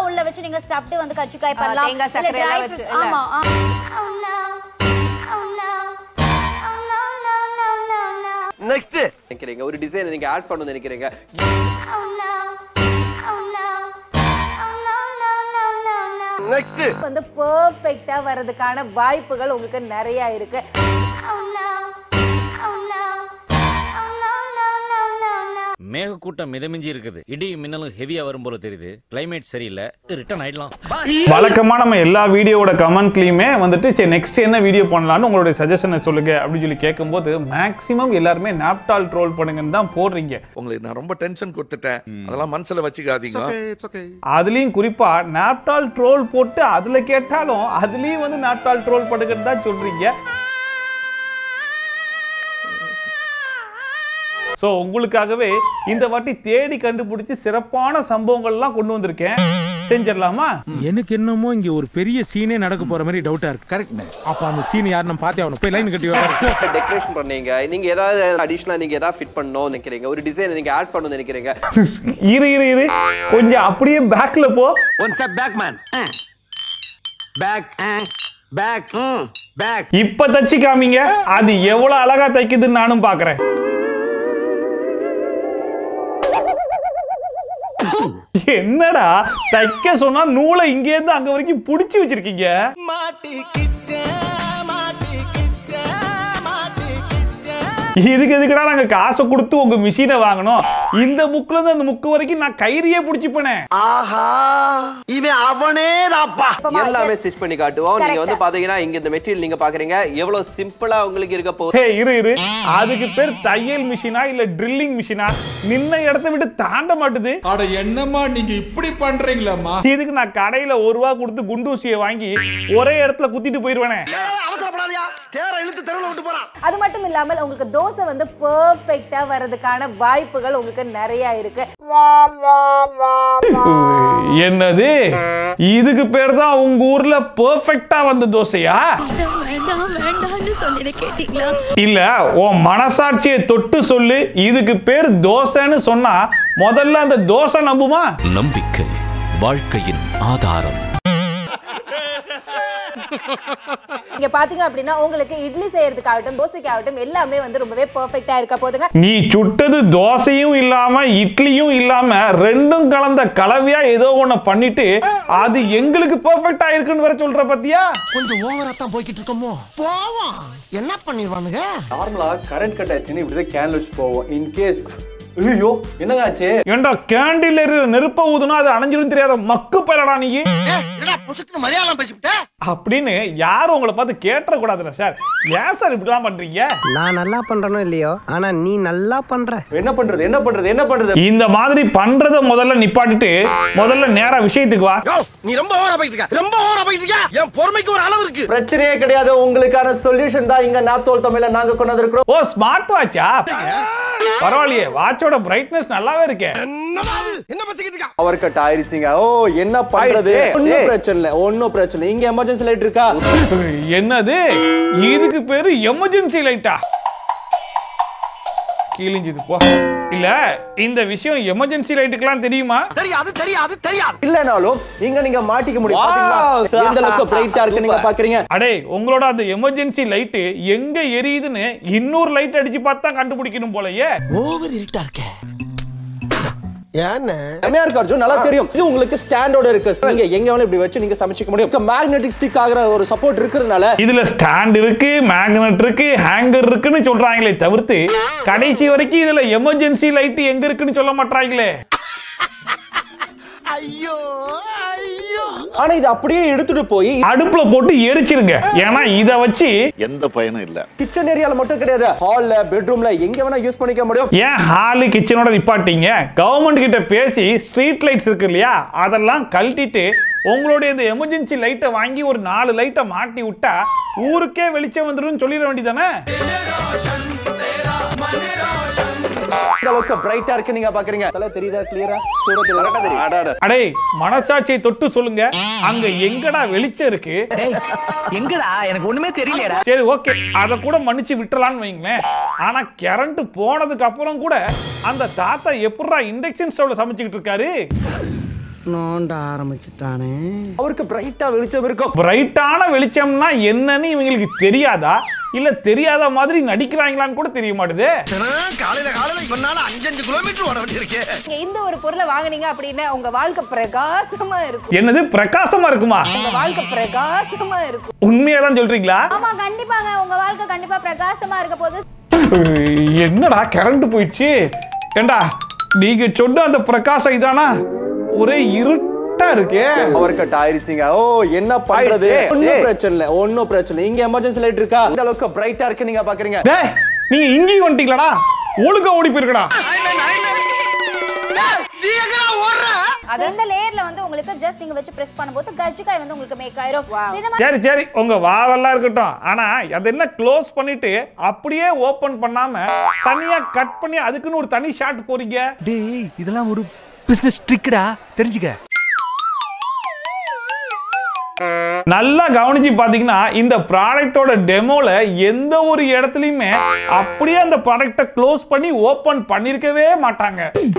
உள்ள வச்சு நீங்க ஸ்டஃப்டு வந்து கச்சிக்காய் பண்ணலாம் தேங்காய் இல்ல சர்க்கரை எல்லாம் dry வச்சு, fruits- இல்ல? ஆமா ஆ. நெக்ஸ்ட் நினைக்கிறீங்க ஒரு டிசைன் நீங்க ஆட் பண்ணணும்னு நினைக்கிறீங்க நெக்ஸ்ட் வந்து பெர்ஃபெக்ட்டா வர்றதுக்கான வாய்ப்புகள் உங்களுக்கு நிறைய இருக்கு மேகக்கூட்டம் மிதமிஞ்சி இருக்குது இடி மின்னலும் ஹெவியா வரும் போல தெரியுது கிளைமேட் சரியில்லை ரிட்டர்ன் ஆயிடலாம் வழக்கமா நம்ம எல்லா வீடியோவோட கமெண்ட்லயுமே வந்துட்டு சரி நெக்ஸ்ட் என்ன வீடியோ பண்ணலாம்னு உங்களுடைய சஜஷனை சொல்லுங்க அப்படின்னு சொல்லி கேட்கும்போது மேக்ஸிமம் எல்லாருமே நாப்டால் ட்ரோல் பண்ணுங்கன்னு தான் போடுறீங்க உங்களுக்கு நான் ரொம்ப டென்ஷன் கொடுத்துட்டேன் அதெல்லாம் மனசுல வச்சுக்காதீங்க அதுலயும் குறிப்பா நாப்டால் ட்ரோல் போட்டு அதுல கேட்டாலும் அதுலயும் வந்து நாப்டால் ட்ரோல் பண்ணுங்கன்னு தான் சொல்றீங்க ஸோ உங்களுக்காகவே இந்த வாட்டி தேடி கண்டுபிடிச்சு சிறப்பான சம்பவங்கள்லாம் கொண்டு வந்திருக்கேன் செஞ்சிடலாமா எனக்கு என்னமோ இங்க ஒரு பெரிய சீனே நடக்க போற மாதிரி டவுட்டா இருக்கு கரெக்ட் அப்ப அந்த சீன் யார் நம்ம பார்த்தே ஆகணும் போய் லைன் கட்டி உட்காரு. டெக்கரேஷன் பண்ணீங்க நீங்க ஏதாவது அடிஷனலா நீங்க ஏதாவது ஃபிட் பண்ணணும்னு நினைக்கிறீங்க ஒரு டிசைன் நீங்க ஆட் பண்ணணும்னு நினைக்கிறீங்க இரு இரு இரு கொஞ்சம் அப்படியே பேக்ல போ one step back man back back back இப்ப தச்சு காமிங்க அது எவ்வளவு அழகா தைக்குதுன்னு நானும் பாக்குறேன் என்னடா தைக்க சொன்னா நூலை இங்க இருந்து அங்க வரைக்கும் புடிச்சு வச்சிருக்கீங்க இதுக்கு எதுக்குடா நாங்க காசை கொடுத்து உங்க மிஷினை வாங்கணும் இந்த முக்குல இருந்து அந்த முக்கு வரைக்கும் நான் கயிறியே புடிச்சுப்பேனே ஆஹா இவன் அவனே தாப்பா எல்லாமே ஸ்டிச் பண்ணி காட்டுவோம் நீங்க வந்து பாத்தீங்கன்னா இங்க இந்த மெட்டீரியல் நீங்க பாக்குறீங்க எவ்வளவு சிம்பிளா உங்களுக்கு இருக்க போகுது ஹே இரு இரு அதுக்கு பேர் தையல் மிஷினா இல்ல ட்ரில்லிங் மிஷினா நின்ன இடத்த விட்டு தாண்ட மாட்டுது அட என்னம்மா நீங்க இப்படி பண்றீங்களாம்மா இதுக்கு நான் கடையில ஒரு ரூபா கொடுத்து குண்டூசியை வாங்கி ஒரே இடத்துல குத்திட்டு போயிருவேனே அவசரப்படாதயா தேர இழுத்து தெருவில் விட்டு போறான் அது மட்டும் இல்லாமல் உங்களுக்கு தோசை வந்து பெர்ஃபெக்ட்டா வர்றதுக்கான வாய்ப்புகள் உங்களுக்கு நிறைய இருக்கு என்னது இதுக்கு பேர் தான் உங்க ஊர்ல பெர்ஃபெக்ட்டா வந்த தோசையா வேண்டாம் வேண்டாம்னு சொன்னதை கேட்டீங்களா இல்ல உன் மனசாட்சியை தொட்டு சொல்லு இதுக்கு பேர் தோசைன்னு சொன்னா முதல்ல அந்த தோசை நம்புமா நம்பிக்கை வாழ்க்கையின் ஆதாரம் இங்க பாத்தீங்க அப்படின்னா உங்களுக்கு இட்லி செய்யறதுக்காகட்டும் தோசைக்காகட்டும் எல்லாமே வந்து ரொம்பவே பெர்ஃபெக்ட்டா இருக்க போதுங்க நீ சுட்டது தோசையும் இல்லாம இட்லியும் இல்லாம ரெண்டும் கலந்த கலவையா ஏதோ ஒண்ணு பண்ணிட்டு அது எங்களுக்கு பெர்ஃபெக்ட்டா இருக்குன்னு வர சொல்ற பத்தியா கொஞ்சம் ஓவரா தான் போய்கிட்டு இருக்கோமோ போவோம் என்ன பண்ணிடுவானுங்க நார்மலா கரண்ட் கட் ஆச்சுன்னு இப்படிதான் கேன்ல வச்சு போவோம் இன் கேஸ் ஐயோ என்னங்க ஆச்சு ஏண்டா கேண்டில் நெருப்ப ஊதுனா அது அணைஞ்சிரும் தெரியாத மக்கு பயிலடா நீ என்னடா புசுக்கு மலையாளம் பேசிவிட்ட அப்படின்னு யாரும் உங்களை பார்த்து கேட்டுற கூடாதுல சார் ஏன் சார் இப்படிலாம் பண்றீங்க நான் நல்லா பண்றனோ இல்லையோ ஆனா நீ நல்லா பண்ற என்ன பண்றது என்ன பண்றது என்ன பண்றது இந்த மாதிரி பண்றத முதல்ல நிப்பாட்டிட்டு முதல்ல நேரா விஷயத்துக்கு வா நீ ரொம்ப ஓவரா போயிட்டு இருக்க ரொம்ப ஓவரா போயிட்டு இருக்க என் பொறுமைக்கு ஒரு அளவு இருக்கு பிரச்சனையே கிடையாது உங்களுக்கான சொல்யூஷன் தான் இங்க நாத்தோல் தமிழ்ல நாங்க கொண்டு வந்திருக்கிறோம் ஓ ஸ்மார்ட் வாட்சா பரவாயில்லையே வாட்சோட பிரைட்னஸ் நல்லாவே இருக்கே என்ன பேசிக்கிட்டு இருக்க பவர் கட் ஆயிருச்சுங்க ஓ என்ன பண்றது ஒன்னும் பிரச்சனை இல்ல ஒன்னும் பிரச்சனை இல்ல. இங்க எமர்ஜென்சி லைட் இருக்கா என்னது இதுக்கு பேரு எமர்ஜென்சி லைட்டா கிழிஞ்சது போ இல்ல இந்த விஷயம் எமர்ஜென்சி லைட்டுக்கெல்லாம் தெரியுமா தெரியாது தெரியாது தெரியாது இல்லனாலும் இங்க நீங்க மாட்டிக்க முடியும் பாத்தீங்களா? எந்த அளவுக்கு பிரைட்டா இருக்கு நீங்க பாக்குறீங்க அடே உங்களோட அந்த எமர்ஜென்சி லைட்டு எங்க எரியுதுன்னு இன்னொரு லைட் அடிச்சு பார்த்தா கண்டுபிடிக்கணும் போலயே ஓவர் இருட்டா இருக்க ஏன்னு செமையா இருக்கு அர்ஜுன் நல்லா தெரியும் இது உங்களுக்கு ஸ்டாண்டோட இருக்கு நீங்க எங்க வேணாலும் இப்படி வச்சு நீங்க சமைச்சிக்க முடியும் மேக்னெட்டிக் ஸ்டிக் ஆகிற ஒரு சப்போர்ட் இருக்கிறதுனால இதுல ஸ்டாண்ட் இருக்கு மேக்னெட் இருக்கு ஹேங்கர் இருக்குன்னு சொல்றாங்களே தவிர்த்து கடைசி வரைக்கும் இதுல எமர்ஜென்சி லைட் எங்க இருக்குன்னு சொல்ல மாட்டாங்களே ஐயோ ஐயோ ஆனா இது அப்படியே எடுத்துட்டு போய் அடுப்புல போட்டு எரிச்சிருங்க ஏன்னா இத வச்சு எந்த பயனும் இல்ல கிச்சன் ஏரியால மட்டும் கிடையாது ஹால்ல பெட்ரூம்ல எங்க வேணா யூஸ் பண்ணிக்க முடியும் ஏன் ஹாலு கிச்சனோட நிப்பாட்டிங்க கவர்மெண்ட் கிட்ட பேசி ஸ்ட்ரீட் லைட்ஸ் இருக்கு இல்லையா அதெல்லாம் கழட்டிட்டு உங்களுடைய இந்த எமர்ஜென்சி லைட்டை வாங்கி ஒரு நாலு லைட்டை மாட்டி விட்டா ஊருக்கே வெளிச்சம் வந்துடும் சொல்லிட வேண்டியதானே இந்த அளவுக்கு பிரைட்டா இருக்கு நீங்க பாக்குறீங்க தலை தெரியுதா கிளியரா தெரியும் அடே மனசாட்சியை தொட்டு சொல்லுங்க அங்க எங்கடா வெளிச்சம் இருக்கு எங்கடா எனக்கு ஒண்ணுமே தெரியலடா சரி ஓகே அத கூட மன்னிச்சு விட்டுறலாம்னு வைங்களேன் ஆனா கரண்ட் போனதுக்கு அப்புறம் கூட அந்த தாத்தா எப்படிடா இண்டக்ஷன் ஸ்டவ்ல சமைச்சுக்கிட்டு இருக்காரு நோண்ட ஆரம்பிச்சுட்டானே அவருக்கு பிரைட்டா வெளிச்சம் இருக்கும் பிரைட்டான வெளிச்சம்னா என்னன்னு இவங்களுக்கு தெரியாதா இல்ல தெரியாத மாதிரி நடிக்கிறாங்களான்னு கூட தெரிய மாட்டுது காலையில காலையில இவனால அஞ்சு அஞ்சு கிலோமீட்டர் ஓட வேண்டியிருக்கு நீங்க இந்த ஒரு பொருளை வாங்குனீங்க அப்படின்னா உங்க வாழ்க்கை பிரகாசமா இருக்கும் என்னது பிரகாசமா இருக்குமா உங்க வாழ்க்கை பிரகாசமா இருக்கும் உண்மையா தான் சொல்றீங்களா ஆமா கண்டிப்பாங்க உங்க வாழ்க்கை கண்டிப்பா பிரகாசமா இருக்க போது என்னடா கரண்ட் போயிடுச்சு ஏண்டா நீங்க சொன்ன அந்த பிரகாசம் இதானா ஒரே இருட்டா இருக்கே பவர் கட் ஆயிருச்சுங்க ஓ என்ன பண்றது ஆயிடுச்சு. ஒன்னும் ஏய். பிரச்சனை இல்ல ஒன்னும் பிரச்சனை இல்ல. இங்க எமர்ஜென்சி லைட் இருக்கா இந்த அளவுக்கு பிரைட்டா இருக்கு நீங்க பாக்குறீங்க டேய் நீங்க இங்கேயும் வந்துட்டீங்களாடா ஒழுங்கா ஓடி போயிருக்கடா நீ எங்கடா ஓடுற அது இந்த லேயர்ல வந்து உங்களுக்கு ஜஸ்ட் நீங்க வச்சு பிரஸ் பண்ணும்போது கஜ்ஜிக்காய் வந்து உங்களுக்கு மேக் ஆயிரும் So, இந்த மாதிரி சரி சரி உங்க வாவெல்லாம் இருக்கட்டும் ஆனா அது என்ன க்ளோஸ் பண்ணிட்டு அப்படியே ஓபன் பண்ணாம தனியா கட் பண்ணி அதுக்குன்னு ஒரு தனி ஷாட் போறீங்க டேய் இதெல்லாம் ஒரு பிசினஸ் ட்ரிக்டா தெரிஞ்சுக்க நல்லா கவனிச்சு பாத்தீங்கன்னா இந்த ப்ராடக்ட்டோட டெமோல எந்த ஒரு இடத்துலயுமே அப்படியே அந்த ப்ராடக்ட்டை க்ளோஸ் பண்ணி ஓபன் பண்ணிருக்கவே மாட்டாங்க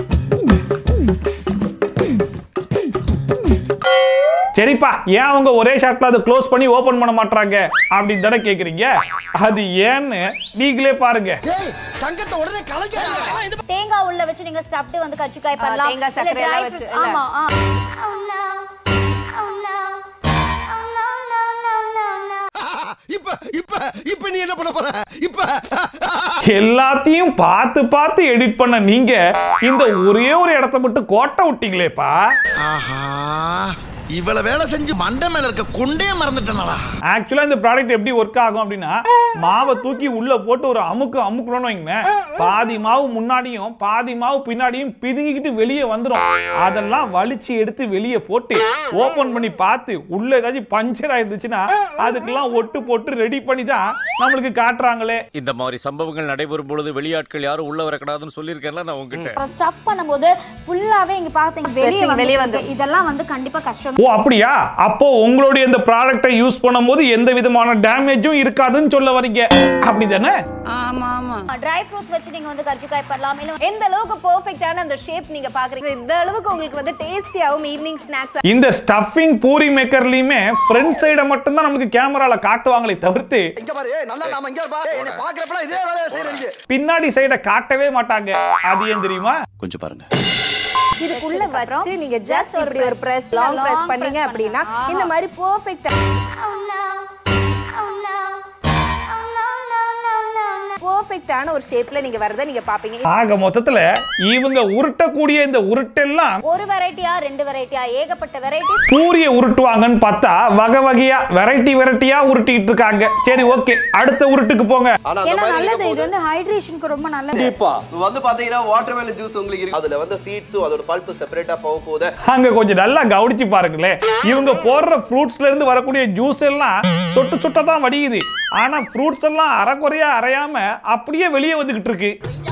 சரிப்பா ஏன் அவங்க ஒரே ஷாட்ல அதை க்ளோஸ் பண்ணி ஓபன் பண்ண மாட்டாங்க அப்படின்னு தானே கேக்குறீங்க அது ஏன்னு நீங்களே பாருங்க டேய் தங்கத்தை உடனே கலைக்க தேங்காய் உள்ள வச்சு நீங்க ஸ்டஃப்டு வந்து கஜ்ஜிக்காய் பண்ணலாம் தேங்காய் இல்ல சர்க்கரை dry எல்லாம் fruits- வச்சு, இல்ல? ஆமா ஆ. இப்ப இப்ப இப்ப நீ என்ன பண்ண போற இப்ப எல்லாத்தையும் பார்த்து பார்த்து எடிட் பண்ண நீங்க இந்த ஒரே ஒரு இடத்த மட்டும் கோட்டை விட்டீங்களேப்பா ஆஹா இவ்வளவு வேலை செஞ்சு மண்டை மேல இருக்க கொண்டே மறந்துட்டேனடா ஆக்சுவலா இந்த ப்ராடக்ட் எப்படி ஒர்க் ஆகும் அப்படின்னா மாவை தூக்கி உள்ள போட்டு ஒரு அமுக்கு அமுக்கணும்னு வைங்களேன் பாதி மாவு முன்னாடியும் பாதி மாவு பின்னாடியும் பிதுங்கிக்கிட்டு வெளியே வந்துடும் அதெல்லாம் வலிச்சு எடுத்து வெளியே போட்டு ஓபன் பண்ணி பார்த்து உள்ள ஏதாச்சும் பஞ்சர் ஆயிருந்துச்சுன்னா அதுக்கெல்லாம் ஒட்டு போட்டு ரெடி பண்ணி தான் நம்மளுக்கு காட்டுறாங்களே இந்த மாதிரி சம்பவங்கள் நடைபெறும் பொழுது வெளியாட்கள் யாரும் உள்ள வரக்கூடாதுன்னு சொல்லியிருக்கேன்ல நான் உங்ககிட்ட அப்புறம் ஸ்டஃப் பண்ணும்போது ஃபுல்லாவே இங்க பாத்தீங்க வெளியே Pressing வெளிய வந்து இதெல்லாம் வந்து கண்டிப்பா கஷ்டம் ஓ அப்படியா அப்போ உங்களுடைய இந்த ப்ராடக்ட்டை யூஸ் பண்ணும்போது எந்த விதமான டேமேஜும் இருக்காதுன்னு சொல்ல வரீங்க அப்படிதானே ட்ரை ஃப்ரூட்ஸ் வச்சு நீங்க வந்து கஜ்ஜிக்காய் பண்ணலாம் இல்ல எந்த அளவுக்கு பெர்ஃபெக்ட்டான அந்த ஷேப் நீங்க பாக்குறீங்க இந்த அளவுக்கு உங்களுக்கு வந்து டேஸ்டியாவும் ஈவினிங் ஸ்நாக்ஸ் இந்த ஸ்டஃபிங் பூரி மேக்கர்லயுமே ஃப்ரண்ட் சைட மட்டும் தான் நமக்கு கேமரால காட்டுவாங்களே தவிர்த்து இங்க பாரு ஏய், நல்லா நாம இங்க பாரு என்ன பாக்குறப்பலாம் இதே வேலையை செய்றீங்க பின்னாடி சைட காட்டவே மாட்டாங்க அது ஏன் தெரியுமா கொஞ்சம் பாருங்க இதுக்குள்ள வச்சு நீங்க ஜஸ்ட் இப்படி ஒரு பிரஸ் லாங் பிரஸ் பண்ணீங்க அப்படின்னா இந்த மாதிரி பெர்ஃபெக்ட்டா பெர்ஃபெக்ட்டான ஒரு ஷேப்ல நீங்க வரத நீங்க பாப்பீங்க ஆக மொத்தத்துல இவங்க உருட்டக்கூடிய இந்த உருட்டெல்லாம் ஒரு வெரைட்டியா ரெண்டு வெரைட்டியா ஏகப்பட்ட வெரைட்டி பூரிய உருட்டுவாங்கன்னு பார்த்தா வகை வகையா வெரைட்டி வெரைட்டியா உருட்டிட்டு இருக்காங்க சரி ஓகே அடுத்த உருட்டுக்கு போங்க ஆனா அந்த ஏன்னா மாதிரி நல்லது இருக்கும்போது இது வந்து ஹைட்ரேஷனுக்கு ரொம்ப நல்லது கண்டிப்பா இப்ப வந்து பாத்தீங்கன்னா வாட்டர்மெலன் ஜூஸ் உங்களுக்கு இருக்கு அதுல வந்து சீட்ஸும் அதோட பல்ப் செப்பரேட்டா போக போகுது அங்க கொஞ்சம் நல்லா கவனிச்சு பாருங்களேன் இவங்க போடுற ஃப்ரூட்ஸ்ல இருந்து வரக்கூடிய ஜூஸ் எல்லாம் சொட்டு சொட்டா தான் வடியுது ஆனா ஃப்ரூட்ஸ் எல்லாம் அரைக்குறையா அரையாம அப்படியே வெளியே வந்துகிட்டு இருக்கு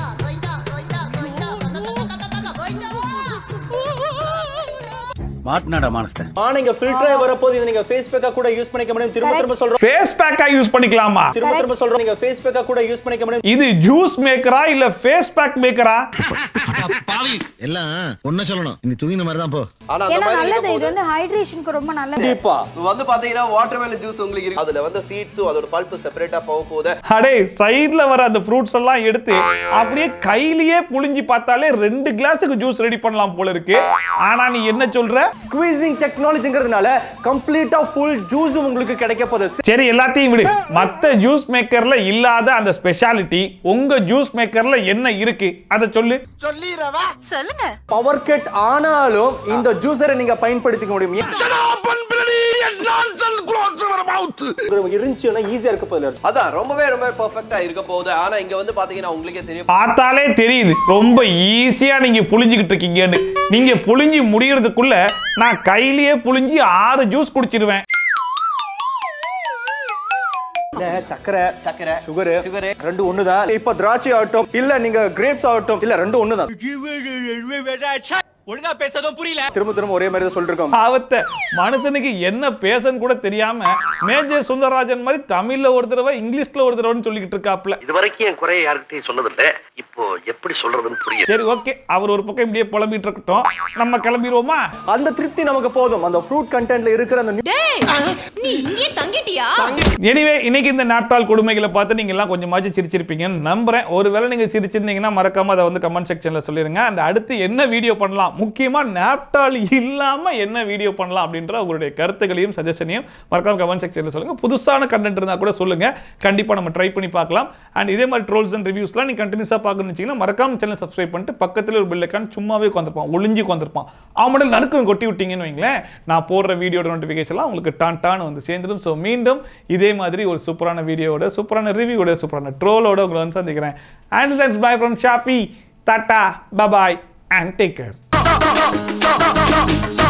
மாட்டினாடா மானஸ்தன் ஆனா இங்க ஃபில்டரே வரப்போது இது நீங்க ஃபேஸ் பேக்கா கூட யூஸ் பண்ணிக்க முடியும் திரும்ப திரும்ப சொல்றோம் ஃபேஸ் பேக்கா யூஸ் பண்ணிக்கலாமா திரும்ப திரும்ப சொல்றோம் நீங்க ஃபேஸ் பேக்கா கூட யூஸ் பண்ணிக்க முடியும் இது ஜூஸ் மேக்கரா இல்ல ஃபேஸ் பேக் மேக்கரா பாவி எல்லாம் ஒன்ன சொல்லணும் நீ தூங்கின மாதிரி தான் போ ஆனா அந்த ஏன்னா மாதிரி நல்லது இது இருக்கும்போது வந்து ஹைட்ரேஷனுக்கு ரொம்ப நல்லது கண்டிப்பா இப்ப வந்து பாத்தீங்கன்னா வாட்டர்மெலன் ஜூஸ் உங்களுக்கு இருக்கு அதுல வந்து சீட்ஸும் அதோட பல்ப் செப்பரேட்டா போக போகுது அடே சைடுல வர அந்த ஃப்ரூட்ஸ் எல்லாம் எடுத்து அப்படியே கையிலேயே புழிஞ்சு பார்த்தாலே ரெண்டு கிளாஸுக்கு ஜூஸ் ரெடி பண்ணலாம் போல இருக்கு ஆனா நீ என்ன சொல்ற ஸ்குவீசிங் டெக்னாலஜிங்கிறதுனால கம்ப்ளீட்டா ஃபுல் ஜூஸும் உங்களுக்கு கிடைக்க போகுது சரி எல்லாத்தையும் விடு மத்த ஜூஸ் மேக்கர்ல இல்லாத அந்த ஸ்பெஷாலிட்டி உங்க ஜூஸ் மேக்கர்ல என்ன இருக்கு அத சொல்லு சொல்லிரவா சொல்லுங்க பவர் கட் ஆனாலும் இந்த ஜூஸரை நீங்க பயன்படுத்திக்க முடியும் ஏன் உங்களுக்கு இருந்துச்சுன்னா ஈஸியா இருக்க போகுது அதான் ரொம்பவே ரொம்ப பெர்ஃபெக்ட்டா இருக்க போகுது ஆனா இங்க வந்து பாத்தீங்கன்னா உங்களுக்கே தெரியும் பார்த்தாலே தெரியுது ரொம்ப ஈஸியா நீங்க புழிஞ்சுக்கிட்டு இருக்கீங்கன்னு நீங்க புழிஞ்சு முடியறதுக்குள்ள நான் கையிலேயே புழிஞ்சு ஆறு ஜூஸ் குடிச்சிருவேன் இல்ல சக்கரை சக்கரை சுகர் சுகர் ரெண்டு ஒண்ணுதான் இப்ப திராட்சை ஆகட்டும் இல்ல நீங்க கிரேப்ஸ் ஆகட்டும் இல்ல ரெண்டு ஒண்ணுதான் ஒழுங்கா பேசதும் புரியல திரும்ப திரும்ப ஒரே மாதிரி தான் சொல்லிருக்கோம் பாவத்தை மனுஷனுக்கு என்ன பேசன்னு கூட தெரியாம மேஜர் சுந்தரராஜன் மாதிரி தமிழ்ல ஒரு தடவை இங்கிலீஷ்ல ஒரு தடவைன்னு சொல்லிக்கிட்டு இருக்காப்ல இது வரைக்கும் என் குறைய யாருக்கிட்டையும் சொன்னதில்ல இப்போ எப்படி சொல்றதுன்னு புரியுது சரி ஓகே அவர் ஒரு பக்கம் இப்படியே புலம்பிட்டு இருக்கட்டும் நம்ம கிளம்பிடுவோமா அந்த திருப்தி நமக்கு போதும் அந்த ஃப்ரூட் கண்டென்ட்ல இருக்கிற அந்த நீ இங்கே தங்கிட்டியா எனிவே இன்னைக்கு இந்த நாப்டால் கொடுமைகளை பார்த்து நீங்க எல்லாம் கொஞ்சமாச்சும் சிரிச்சிருப்பீங்கன்னு நம்புறேன் ஒருவேளை நீங்க சிரிச்சிருந்தீங்கன்னா மறக்காம அதை வந்து கமெண்ட் செக்ஷன்ல சொல்லிருங்க அண்ட் அடுத்து என்ன வீடியோ பண்ணலாம் முக்கியமா நாப்டால் இல்லாம என்ன வீடியோ பண்ணலாம் அப்படின்ற உங்களுடைய கருத்துக்களையும் சஜஷனையும் மறக்காம கமெண்ட் செக்ஷன்ல சொல்லுங்க புதுசான கண்டென்ட் இருந்தா கூட சொல்லுங்க கண்டிப்பா நம்ம ட்ரை பண்ணி பார்க்கலாம் அண்ட் இதே மாதிரி ட்ரோல்ஸ் அண்ட் ரிவ்யூஸ்லாம் நீங்க கண்டினியூஸா பார்க்கணும்னு வச்சீங்கன்னா மறக்காம சேனல் சப்ஸ்கிரைப் பண்ணிட்டு பக்கத்துல ஒரு பெல் ஐக்கான் சும்மாவே உட்காந்துருப்பான் ஒளிஞ்சு உட்காந்துருப்பான் அவன் நடுக்கம் கொட்டி விட்டீங்கன்னு வைங்களேன் நான் போடுற வீடியோட நோட்டிஃபிகேஷன்லாம் உங்களுக்கு டான் டான் வந்து சேர்ந்துடும் ஸோ மீண்டும் இதே மாதிரி ஒரு சூப்பரான வீடியோவோட சூப்பரான ரிவ்யூவோட சூப்பரான ட்ரோலோட உங்களை வந்து சந்திக்கிறேன் அண்ட் தேங்க்ஸ் பை ஃப்ரம் ஷாப்பி tata bubye and take care